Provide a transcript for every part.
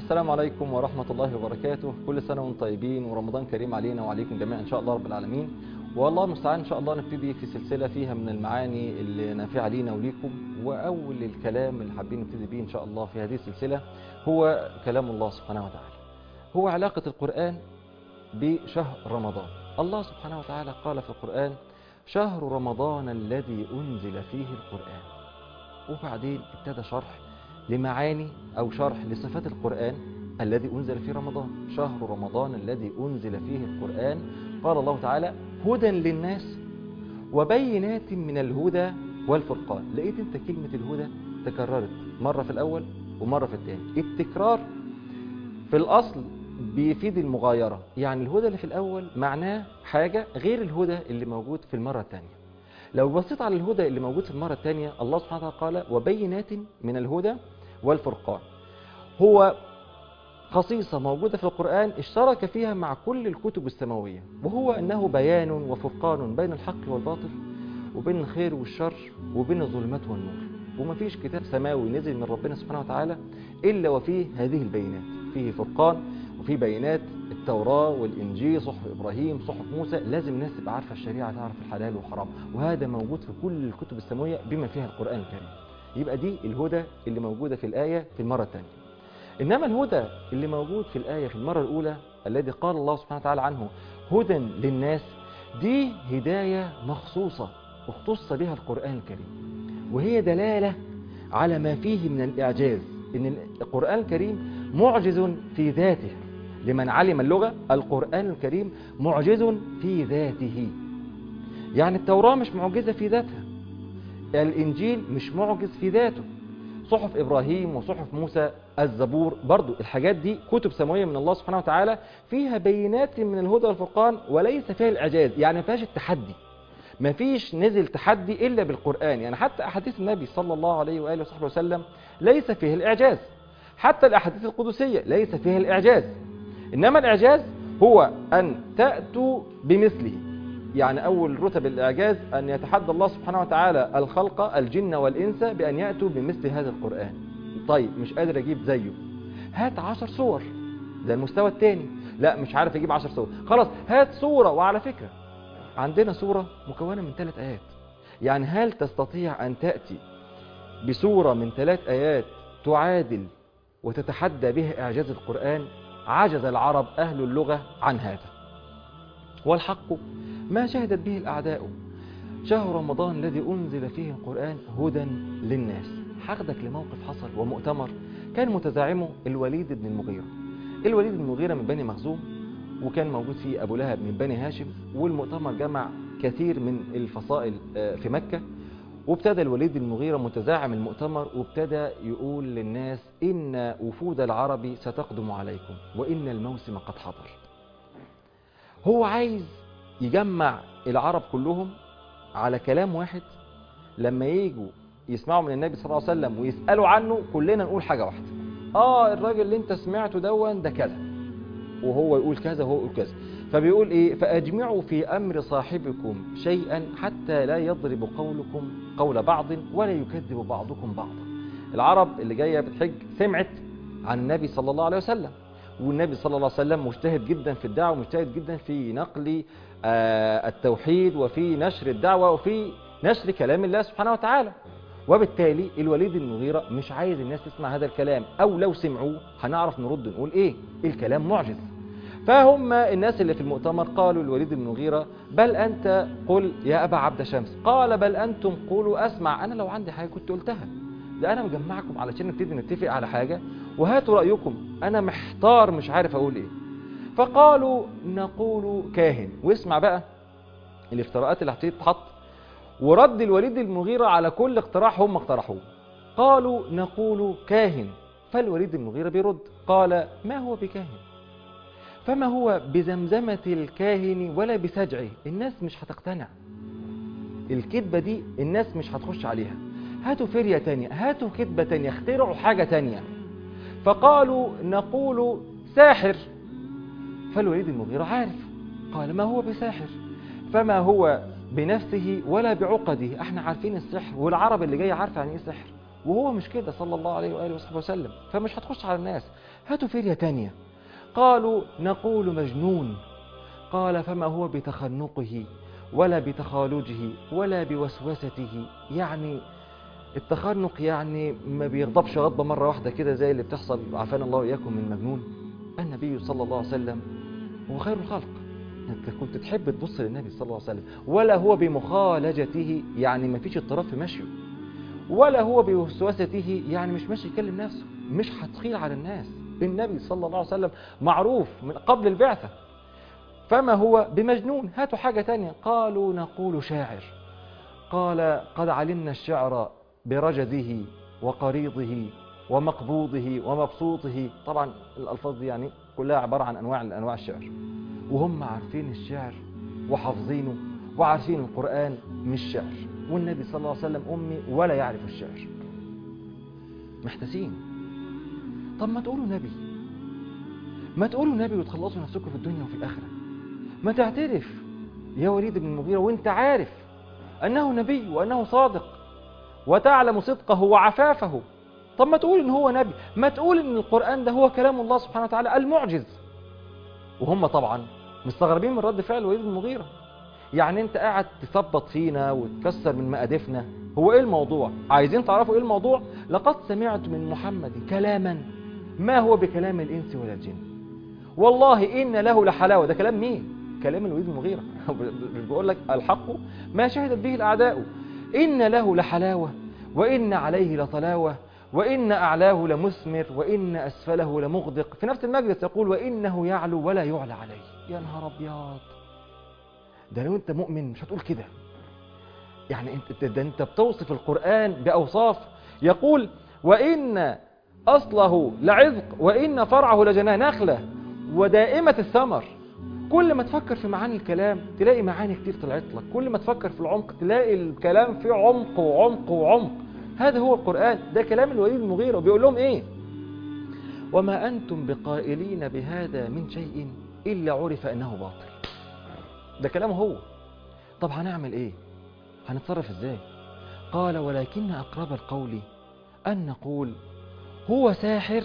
السلام عليكم ورحمة الله وبركاته كل سنة وانتم طيبين ورمضان كريم علينا وعليكم جميعا إن شاء الله رب العالمين والله المستعان إن شاء الله نبتدي في سلسلة فيها من المعاني اللي نافعة لينا وليكم وأول الكلام اللي حابين نبتدي بيه إن شاء الله في هذه السلسلة هو كلام الله سبحانه وتعالى هو علاقة القرآن بشهر رمضان الله سبحانه وتعالى قال في القرآن شهر رمضان الذي أنزل فيه القرآن وبعدين ابتدى شرح لمعاني أو شرح لصفات القرآن الذي أنزل في رمضان شهر رمضان الذي أنزل فيه القرآن قال الله تعالى هدى للناس وبينات من الهدى والفرقان لقيت انت كلمة الهدى تكررت مرة في الأول ومرة في الثاني التكرار في الأصل بيفيد المغايرة يعني الهدى اللي في الأول معناه حاجة غير الهدى اللي موجود في المرة الثانية لو بصيت على الهدى اللي موجود في المرة الثانية الله سبحانه وتعالى قال وبينات من الهدى والفرقان هو خصيصة موجودة في القرآن اشترك فيها مع كل الكتب السماوية وهو أنه بيان وفرقان بين الحق والباطل وبين الخير والشر وبين الظلمات والنور ومفيش كتاب سماوي نزل من ربنا سبحانه وتعالى إلا وفيه هذه البينات فيه فرقان وفيه بينات التوراة والإنجيل صحف إبراهيم صحف موسى لازم الناس تبقى عارفة الشريعة تعرف الحلال والحرام وهذا موجود في كل الكتب السماوية بما فيها القرآن الكريم يبقى دي الهدى اللي موجودة في الآية في المرة الثانية إنما الهدى اللي موجود في الآية في المرة الأولى الذي قال الله سبحانه وتعالى عنه هدى للناس دي هداية مخصوصة اختص بها القرآن الكريم وهي دلالة على ما فيه من الإعجاز إن القرآن الكريم معجز في ذاته لمن علم اللغة القرآن الكريم معجز في ذاته يعني التوراة مش معجزة في ذاتها الإنجيل مش معجز في ذاته صحف إبراهيم وصحف موسى الزبور برضو الحاجات دي كتب سماوية من الله سبحانه وتعالى فيها بينات من الهدى والفرقان وليس فيها الإعجاز يعني ما فيهاش التحدي ما فيش نزل تحدي إلا بالقرآن يعني حتى أحاديث النبي صلى الله عليه وآله وصحبه وسلم ليس فيها الإعجاز حتى الأحاديث القدسية ليس فيها الإعجاز إنما الإعجاز هو أن تأتوا بمثله يعني أول رتب الإعجاز أن يتحدى الله سبحانه وتعالى الخلق الجن والإنس بأن يأتوا بمثل هذا القرآن طيب مش قادر أجيب زيه هات عشر صور ده المستوى الثاني لا مش عارف أجيب عشر صور خلاص هات صورة وعلى فكرة عندنا صورة مكونة من ثلاث آيات يعني هل تستطيع أن تأتي بصورة من ثلاث آيات تعادل وتتحدى بها إعجاز القرآن عجز العرب أهل اللغة عن هذا والحق ما شهدت به الأعداء شهر رمضان الذي أنزل فيه القرآن هدى للناس هاخدك لموقف حصل ومؤتمر كان متزعمه الوليد بن المغيرة الوليد بن المغيرة من بني مخزوم وكان موجود فيه أبو لهب من بني هاشم والمؤتمر جمع كثير من الفصائل في مكة وابتدى الوليد بن المغيرة متزاعم المؤتمر وابتدى يقول للناس إن وفود العرب ستقدم عليكم وإن الموسم قد حضر هو عايز يجمع العرب كلهم على كلام واحد لما يجوا يسمعوا من النبي صلى الله عليه وسلم ويسألوا عنه كلنا نقول حاجة واحدة آه الراجل اللي انت سمعته دون ده كذا وهو يقول كذا وهو يقول كذا فبيقول ايه فاجمعوا في امر صاحبكم شيئا حتى لا يضرب قولكم قول بعض ولا يكذب بعضكم بعضا العرب اللي جايه بتحج سمعت عن النبي صلى الله عليه وسلم والنبي صلى الله عليه وسلم مجتهد جدا في الدعوه ومجتهد جدا في نقل آه التوحيد وفي نشر الدعوه وفي نشر كلام الله سبحانه وتعالى وبالتالي الوليد المغيرة مش عايز الناس تسمع هذا الكلام او لو سمعوه هنعرف نرد نقول ايه الكلام معجز فهم الناس اللي في المؤتمر قالوا الوليد بن المغيرة بل أنت قل يا أبا عبد شمس قال بل أنتم قولوا أسمع أنا لو عندي حاجة كنت قلتها ده أنا مجمعكم علشان نبتدي نتفق على حاجة وهاتوا رأيكم أنا محتار مش عارف أقول إيه فقالوا نقول كاهن واسمع بقى الافتراءات اللي هتبتدي تتحط ورد الوليد المغيرة على كل اقتراح هم اقترحوه قالوا نقول كاهن فالوليد المغيرة بيرد قال ما هو بكاهن فما هو بزمزمة الكاهن ولا بسجعه الناس مش هتقتنع الكذبة دي الناس مش هتخش عليها هاتوا فرية تانية هاتوا كذبة تانية اخترعوا حاجة تانية فقالوا نقول ساحر فالوليد المغيرة عارف قال ما هو بساحر فما هو بنفسه ولا بعقده احنا عارفين السحر والعرب اللي جاي عارفه يعني ايه سحر وهو مش كده صلى الله عليه واله وصحبه وسلم فمش هتخش على الناس هاتوا فرية تانية قالوا نقول مجنون قال فما هو بتخنقه ولا بتخالجه ولا بوسوسته يعني التخنق يعني ما بيغضبش غضبة مرة واحدة كده زي اللي بتحصل عافانا الله وإياكم من مجنون النبي صلى الله عليه وسلم هو خير الخلق انت كنت تحب تبص للنبي صلى الله عليه وسلم ولا هو بمخالجته يعني ما فيش اضطراب في مشيه ولا هو بوسوسته يعني مش ماشي يكلم نفسه مش هتخيل على الناس النبي صلى الله عليه وسلم معروف من قبل البعثة فما هو بمجنون هاتوا حاجة تانية قالوا نقول شاعر قال قد علمنا الشعر برجزه وقريضه ومقبوضه ومبسوطه طبعا الألفاظ دي يعني كلها عبارة عن أنواع أنواع الشعر وهم عارفين الشعر وحافظينه وعارفين القرآن مش شعر والنبي صلى الله عليه وسلم أمي ولا يعرف الشعر محتاسين طب ما تقولوا نبي ما تقولوا نبي وتخلصوا نفسكم في الدنيا وفي الآخرة ما تعترف يا وليد بن المغيرة وانت عارف أنه نبي وأنه صادق وتعلم صدقه وعفافه طب ما تقول ان هو نبي ما تقول ان القرآن ده هو كلام الله سبحانه وتعالى المعجز وهم طبعا مستغربين من رد فعل وليد بن المغيرة يعني انت قاعد تثبط فينا وتكسر من مقادفنا هو ايه الموضوع عايزين تعرفوا ايه الموضوع لقد سمعت من محمد كلاما ما هو بكلام الانس ولا الجن والله ان له لحلاوه ده كلام مين كلام الوليد بن المغيرة مش بقول لك الحق ما شهدت به الاعداء ان له لحلاوه وان عليه لطلاوه وإن أعلاه لمثمر وإن أسفله لمغدق في نفس المجلس يقول وإنه يعلو ولا يعلى عليه يا نهار أبيض ده لو أنت مؤمن مش هتقول كده يعني أنت ده أنت بتوصف القرآن بأوصاف يقول وإن أصله لعذق وإن فرعه لجناه نخلة ودائمة الثمر كل ما تفكر في معاني الكلام تلاقي معاني كتير طلعت لك كل ما تفكر في العمق تلاقي الكلام فيه عمق وعمق وعمق هذا هو القرآن ده كلام الوليد المغيرة وبيقول لهم ايه وما أنتم بقائلين بهذا من شيء إلا عرف أنه باطل ده كلامه هو طب هنعمل ايه هنتصرف ازاي قال ولكن أقرب القول أن نقول هو ساحر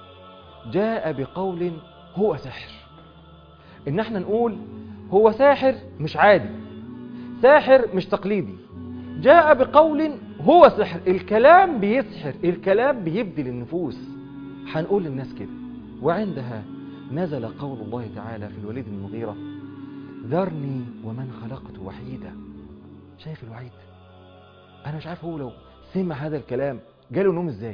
جاء بقول هو سحر إن احنا نقول هو ساحر مش عادي ساحر مش تقليدي جاء بقول هو سحر الكلام بيسحر الكلام بيبدل النفوس هنقول للناس كده وعندها نزل قول الله تعالى في الوليد بن المغيرة ذرني ومن خلقت وحيدا شايف الوحيد انا مش عارف هو لو سمع هذا الكلام جاله نوم ازاي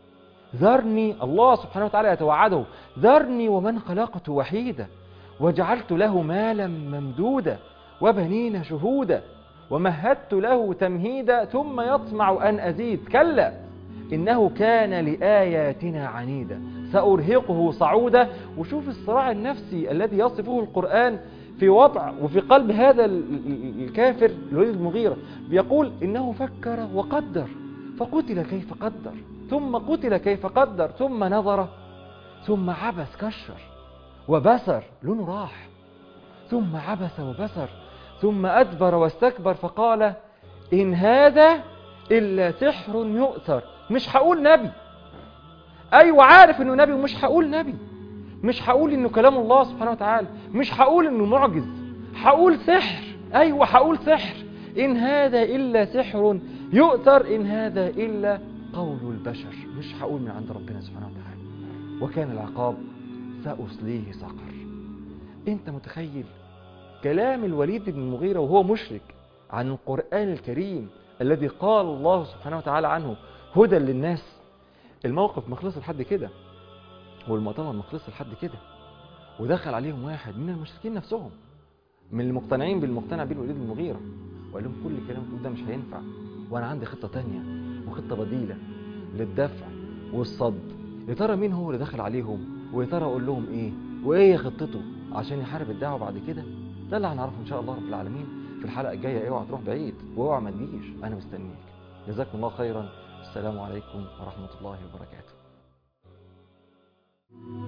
ذرني الله سبحانه وتعالى يتوعده ذرني ومن خلقت وحيدا وجعلت له مالا ممدودا وبنين شهودا ومهدت له تمهيدا ثم يطمع أن أزيد كلا إنه كان لآياتنا عنيدا سأرهقه صعودا وشوف الصراع النفسي الذي يصفه القرآن في وضع وفي قلب هذا الكافر الوليد المغيرة بيقول إنه فكر وقدر فقتل كيف قدر ثم قتل كيف قدر ثم نظر ثم عبس كشر وبسر لونه راح ثم عبس وبسر ثم أدبر واستكبر فقال إن هذا إلا سحر يؤثر مش هقول نبي أيوة عارف إنه نبي ومش هقول نبي مش هقول إنه كلام الله سبحانه وتعالى مش هقول إنه معجز هقول سحر أيوة هقول سحر إن هذا إلا سحر يؤثر إن هذا إلا قول البشر مش هقول من عند ربنا سبحانه وتعالى وكان العقاب سأصليه سقر أنت متخيل كلام الوليد بن المغيرة وهو مشرك عن القرآن الكريم الذي قال الله سبحانه وتعالى عنه هدى للناس الموقف مخلص لحد كده والمؤتمر مخلص لحد كده ودخل عليهم واحد من المشركين نفسهم من المقتنعين بالمقتنع به الوليد بن المغيرة وقال لهم كل الكلام ده مش هينفع وانا عندي خطة تانية وخطة بديلة للدفع والصد يا ترى مين هو اللي دخل عليهم ويا ترى اقول لهم ايه وايه خطته عشان يحارب الدعوة بعد كده ده اللي هنعرفه ان شاء الله رب العالمين في الحلقة الجاية اوعى تروح بعيد واوعى ما تجيش انا مستنيك جزاكم الله خيرا السلام عليكم ورحمة الله وبركاته